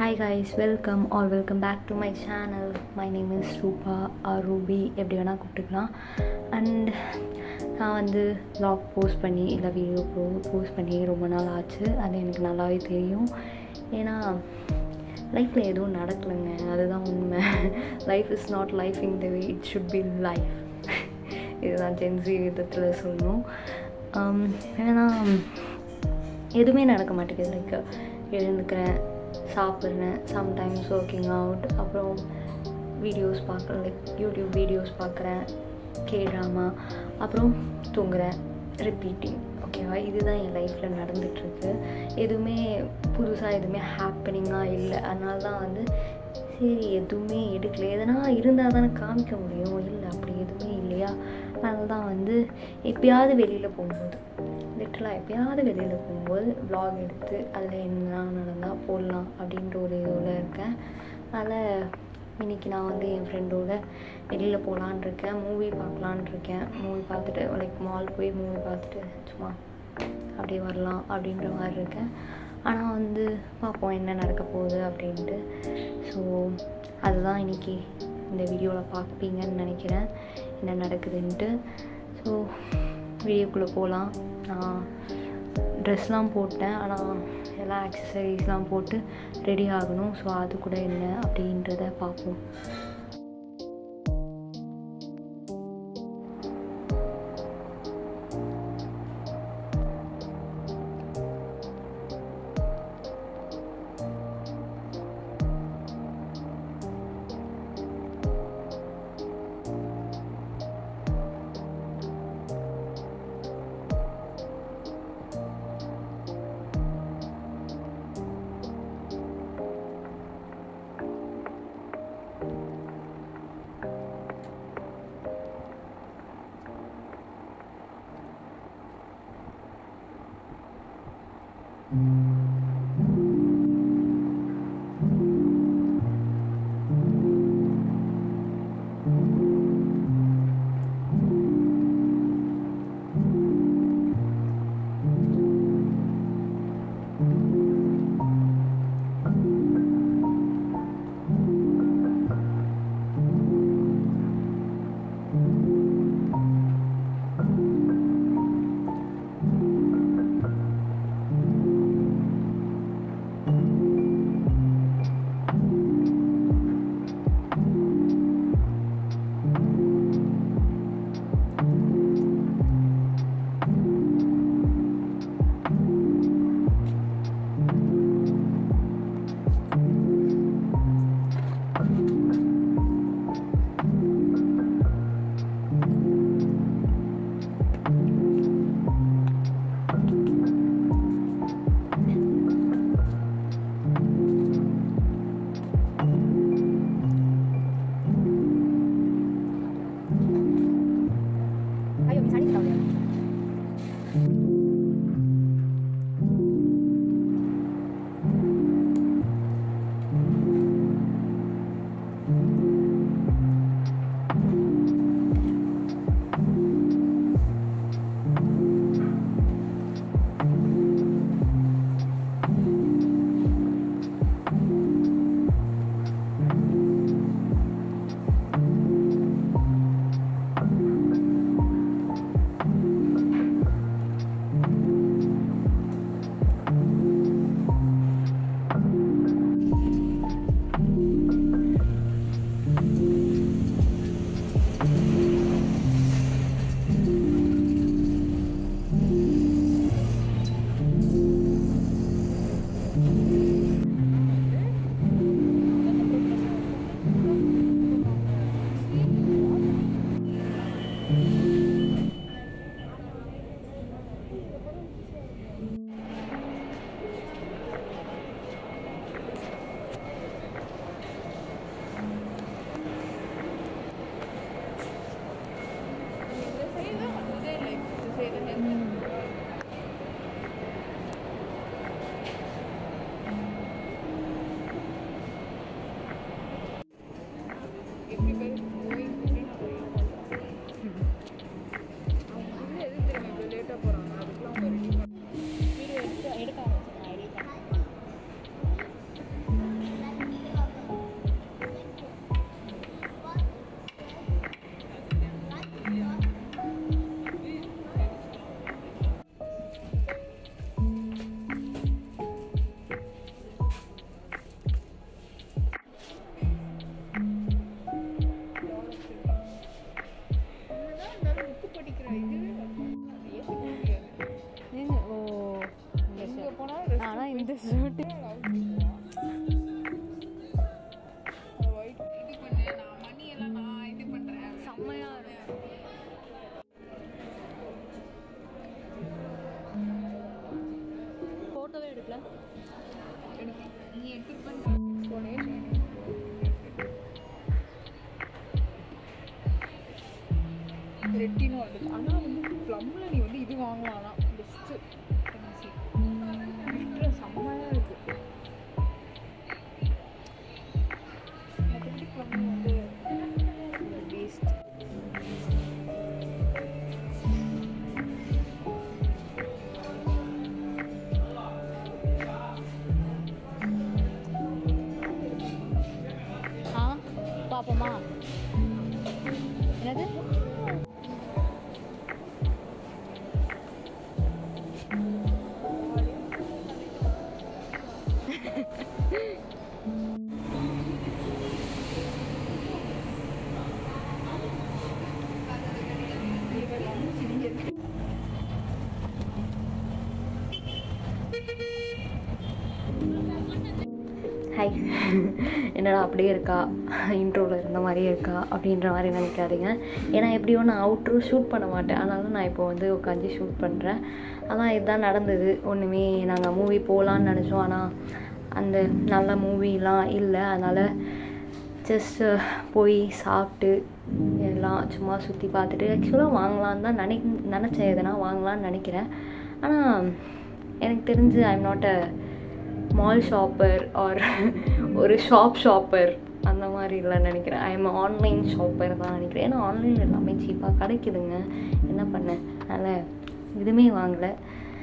hi guys welcome or welcome back to my channel my name is Rupa or Ruby எப்படி வேணால் கூப்பிட்டுக்கலாம் and நான் வந்து vlog post பண்ணி இல்லை வீடியோ ப்ரோ போஸ்ட் பண்ணி ரொம்ப நாள் ஆச்சு அது எனக்கு நல்லாவே தெரியும் ஏன்னா லைஃப்பில் எதுவும் நடக்கலைங்க அதுதான் உண்மை life is not life in the way it should be life இதுதான் ஜென்சி விதத்தில் சொல்லணும் ஏன்னா எதுவுமே நடக்க மாட்டேங்குது லைக் எழுந்துக்கிறேன் சாப்பிட்றேன் சம்டைம்ஸ் ஒர்க்கிங் அவுட் அப்புறம் வீடியோஸ் பார்க்குறேன் லைக் யூடியூப் வீடியோஸ் பார்க்குறேன் கே ட்ராமா அப்புறம் தூங்குறேன் ரிப்பீட்டிங் ஓகேவா இதுதான் என் லைஃப்பில் நடந்துகிட்ருக்கு எதுவுமே புதுசாக எதுவுமே ஹாப்பனிங்காக இல்லை அதனால தான் வந்து சரி எதுவுமே எடுக்கல எதனா இருந்தால் தானே காமிக்க முடியும் இல்லை அப்படி எதுவுமே இல்லையா அதனால தான் வந்து எப்பயாவது வெளியில் போகும்போது லிட்டரலாக எப்பயாவது வெளியில் போகும்போது வ்ளாக் எடுத்து அதில் என்ன நடந்தால் போடலாம் அப்படின்ற ஒரு இதில் இருக்கேன் அதனால் இன்றைக்கி நான் வந்து என் ஃப்ரெண்டோட வெளியில் போகலான் இருக்கேன் மூவி பார்க்கலான் இருக்கேன் மூவி பார்த்துட்டு லைக் மால் போய் மூவி பார்த்துட்டு சும்மா அப்படியே வரலாம் அப்படின்ற மாதிரி இருக்கேன் ஆனால் வந்து பார்ப்போம் என்ன நடக்க போகுது அப்படின்ட்டு ஸோ அதுதான் இன்றைக்கி இந்த வீடியோவில் பார்ப்பீங்கன்னு நினைக்கிறேன் என்ன நடக்குதுன்ட்டு ஸோ வீடியோக்குள்ளே போகலாம் நான் ட்ரெஸ்லாம் போட்டேன் ஆனால் எல்லாம் ஆக்சசரிஸ்லாம் போட்டு ரெடி ஆகணும் ஸோ அது கூட என்ன அப்படின்றத பார்ப்போம் ரெட்டினும் வந்துச்சு ஆனால் வந்து ப்ளம்மில் நீ வந்து இது வாங்கலாம் பெஸ்ட்டு செம்மையாக இருக்குது மற்றபடி ப்ளம் வந்து வேஸ்ட் ஆ பார்ப்போமா என்னது ஹாய் என்னடா அப்படியே இருக்கா இன்ட்ரோவில் இருந்த மாதிரியே இருக்கா அப்படின்ற மாதிரி நினைக்காதீங்க ஏன்னா எப்படியோ நான் அவுட்ரோ ஷூட் பண்ண மாட்டேன் அதனால நான் இப்போ வந்து உட்காந்து ஷூட் பண்ணுறேன் அதான் இதுதான் நடந்தது ஒன்றுமே நாங்கள் மூவி போகலான்னு நினச்சோம் ஆனால் அந்த நல்ல மூவிலாம் இல்லை அதனால் ஜஸ்ட்டு போய் சாப்பிட்டு எல்லாம் சும்மா சுற்றி பார்த்துட்டு ஆக்சுவலாக வாங்கலான்னு தான் நினை நினச்சேன் எதனா வாங்கலான்னு நினைக்கிறேன் ஆனால் எனக்கு தெரிஞ்சு I am not a mall shopper or ஒரு ஷாப் ஷாப்பர் அந்த மாதிரி இல்லை நினைக்கிறேன் ஐ எம் ஆன்லைன் ஷாப்பர் தான் நினைக்கிறேன் ஏன்னா ஆன்லைனில் எல்லாமே சீப்பாக கிடைக்குதுங்க என்ன பண்ணேன் அதனால் எதுவுமே வாங்கலை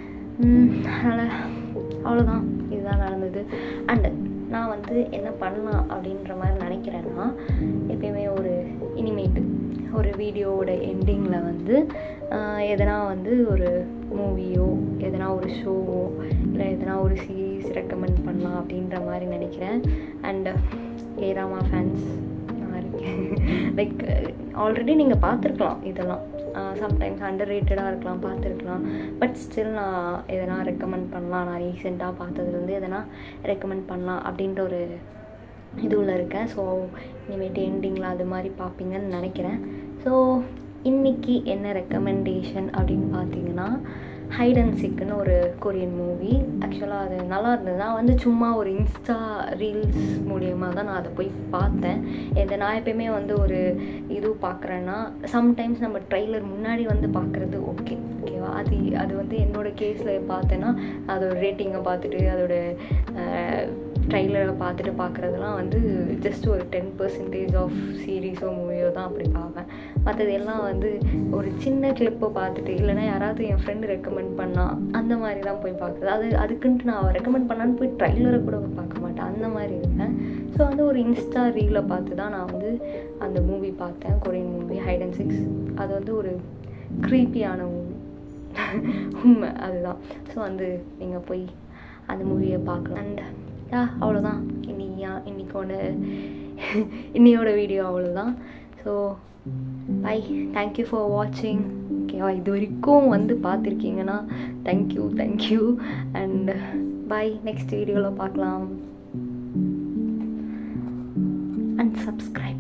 அதனால் அவ்வளோதான் இதுதான் நடந்தது அண்டு நான் வந்து என்ன பண்ணலாம் அப்படின்ற மாதிரி நினைக்கிறேன்னா எப்பயுமே ஒரு இனிமேட்டு ஒரு வீடியோவோட எண்டிங்கில் வந்து ஆஹ், எதனா வந்து ஒரு மூவியோ எதனா ஒரு ஷோவோ இல்லை எதனா ஒரு சீரீஸ் ரெக்கமெண்ட் பண்ணலாம் அப்படின்ற மாதிரி நினைக்கிறேன் அண்டு ஏராமா ஃபேன்ஸ் நான் இருக்கேன் லைக் ஆல்ரெடி நீங்கள் பார்த்துருக்கலாம் இதெல்லாம் சம்டைம்ஸ் அண்டர் ரேட்டடாக இருக்கலாம் பார்த்துருக்கலாம் பட் ஸ்டில் நான் எதனா ரெக்கமெண்ட் பண்ணலாம் நான் ரீசெண்டாக பார்த்ததுலேருந்து எதனா ரெக்கமெண்ட் பண்ணலாம் அப்படின்ற ஒரு இதுவில் இருக்கேன் ஸோ இனிமேட்டு எண்டிங்கில் அது மாதிரி பார்ப்பீங்கன்னு நினைக்கிறேன் ஸோ இன்றைக்கி என்ன ரெக்கமெண்டேஷன் அப்படின்னு பார்த்தீங்கன்னா ஹைட் அண்ட் சிக்குன்னு ஒரு கொரியன் மூவி ஆக்சுவலாக அது நல்லா இருந்தது நான் வந்து சும்மா ஒரு இன்ஸ்டா ரீல்ஸ் மூலியமாக தான் நான் அதை போய் பார்த்தேன் இதை நான் எப்பயுமே வந்து ஒரு இது பார்க்குறேன்னா சம்டைம்ஸ் நம்ம ட்ரெய்லர் முன்னாடி வந்து பார்க்குறது ஓகே ஓகேவா அது அது வந்து என்னோட கேஸில் பார்த்தேன்னா அதோட ரேட்டிங்கை பார்த்துட்டு அதோட ட்ரெய்லரை பார்த்துட்டு பார்க்குறதுலாம் வந்து ஜஸ்ட் ஒரு டென் பர்சன்டேஜ் ஆஃப் சீரீஸோ மூவியோ தான் அப்படி பார்ப்பேன் மற்றது எல்லாம் வந்து ஒரு சின்ன கிளிப்பை பார்த்துட்டு இல்லைன்னா யாராவது என் ஃப்ரெண்டு ரெக்கமெண்ட் பண்ணா அந்த மாதிரி தான் போய் பார்க்குறது அது அதுக்குன்ட்டு நான் ரெக்கமெண்ட் பண்ணான்னு போய் ட்ரெய்லரை கூட பார்க்க மாட்டேன் அந்த மாதிரி இருப்பேன் ஸோ வந்து ஒரு இன்ஸ்டா ரீலை பார்த்து தான் நான் வந்து அந்த மூவி பார்த்தேன் Korean movie hide and seek அது வந்து ஒரு க்ரீப்பியான மூவி உண்மை அதுதான் ஸோ வந்து நீங்கள் போய் அந்த மூவியை பார்க்கலாம் அண்ட் யா அவ்வளோதான் இன்னியா இன்னைக்கு ஒன்று இன்னையோட வீடியோ அவ்வளோதான் ஸோ பை தேங்க்யூ ஃபார் வாட்சிங் ஓகேவா இது வரைக்கும் வந்து பார்த்துருக்கீங்கன்னா thank you thank you and bye next வீடியோவில் பார்க்கலாம் அண்ட் சப்ஸ்கிரைப்